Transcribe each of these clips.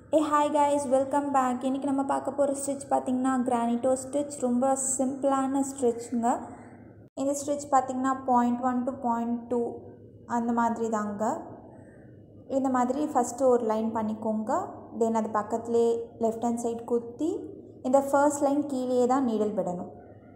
ஏ hi guys welcome back இன்றைக்கி நம்ம பார்க்க போகிற ஸ்டிச் பார்த்திங்கன்னா கிரானிட்டோ ஸ்டிச் ரொம்ப சிம்பிளான ஸ்டிச்சுங்க இந்த ஸ்டிச் பார்த்திங்கன்னா point one to point two அந்த மாதிரி தாங்க இந்த மாதிரி ஃபஸ்ட்டு ஒரு லைன் பண்ணிக்கோங்க தென் அது பக்கத்துலேயே லெஃப்ட் ஹேண்ட் சைட் குத்தி இந்த ஃபர்ஸ்ட் லைன் கீழே தான் நீடல் விடணும்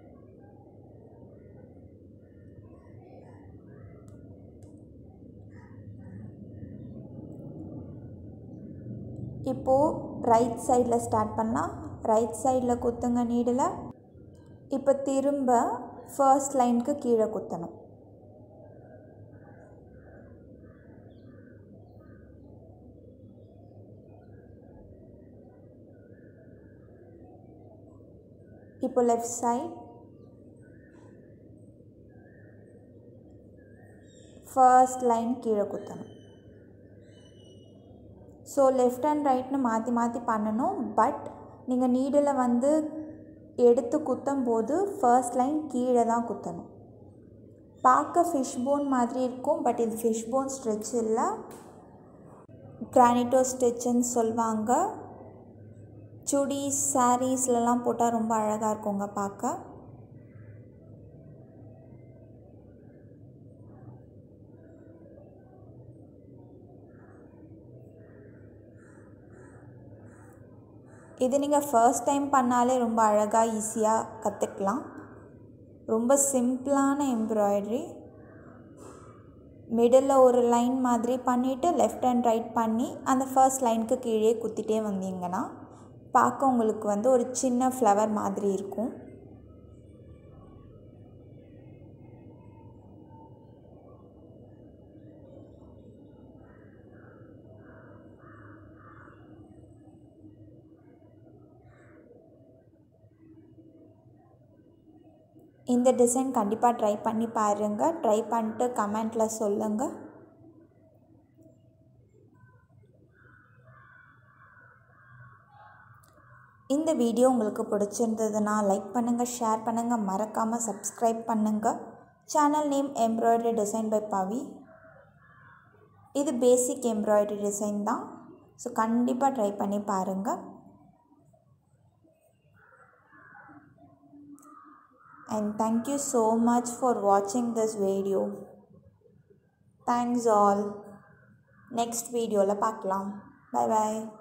இப்போது ரைட் சைடில் ஸ்டார்ட் பண்ணலாம் ரைட் சைடில் குத்துங்க நீடில் இப்போ திரும்ப ஃபர்ஸ்ட் லைனுக்கு கீழே குத்தணும் இப்போ லெஃப்ட் சைட் ஃபர்ஸ்ட் லைன் கீழே குத்தணும் ஸோ லெஃப்ட் அண்ட் ரைட்னு மாற்றி மாற்றி பண்ணணும் பட் நீங்கள் நீடில் வந்து எடுத்து குத்தும் போது ஃபர்ஸ்ட் லைன் கீழே தான் குத்தணும் பார்க்க ஃபிஷ் போன் மாதிரி இருக்கும் பட் இது ஃபிஷ் போன் ஸ்ட்ரெச் இல்லை கிரானிட்டோ ஸ்டிச்சுன்னு சொல்லுவாங்க சுடிஸ் சாரீஸ்லலாம் போட்டால் ரொம்ப அழகாக இருக்குங்க பார்க்க இது நீங்கள் ஃபர்ஸ்ட் டைம் பண்ணாலே ரொம்ப அழகாக ஈஸியாக கற்றுக்கலாம் ரொம்ப சிம்பிளான எம்ப்ராய்ட்ரி மிடில் ஒரு லைன் மாதிரி பண்ணிவிட்டு லெஃப்ட் அண்ட் ரைட் பண்ணி அந்த ஃபர்ஸ்ட் லைனுக்கு கீழே குத்திட்டே வந்தீங்கன்னா பார்க்க உங்களுக்கு வந்து ஒரு சின்ன ஃப்ளவர் மாதிரி இருக்கும் இந்த டிசைன் கண்டிப்பாக ட்ரை பண்ணி பாருங்கள் ட்ரை பண்ணிட்டு கமெண்ட்டில் சொல்லுங்கள் இந்த வீடியோ உங்களுக்கு பிடிச்சிருந்ததுன்னா லைக் பண்ணுங்கள் ஷேர் பண்ணுங்கள் மறக்காமல் சப்ஸ்கிரைப் பண்ணுங்கள் channel name embroidery design by Pavi இது பேசிக் எம்ப்ராய்டரி டிசைன் தான் ஸோ கண்டிப்பாக ட்ரை பண்ணி பாருங்கள் and thank you so much for watching this video thanks all next video la paakalam bye bye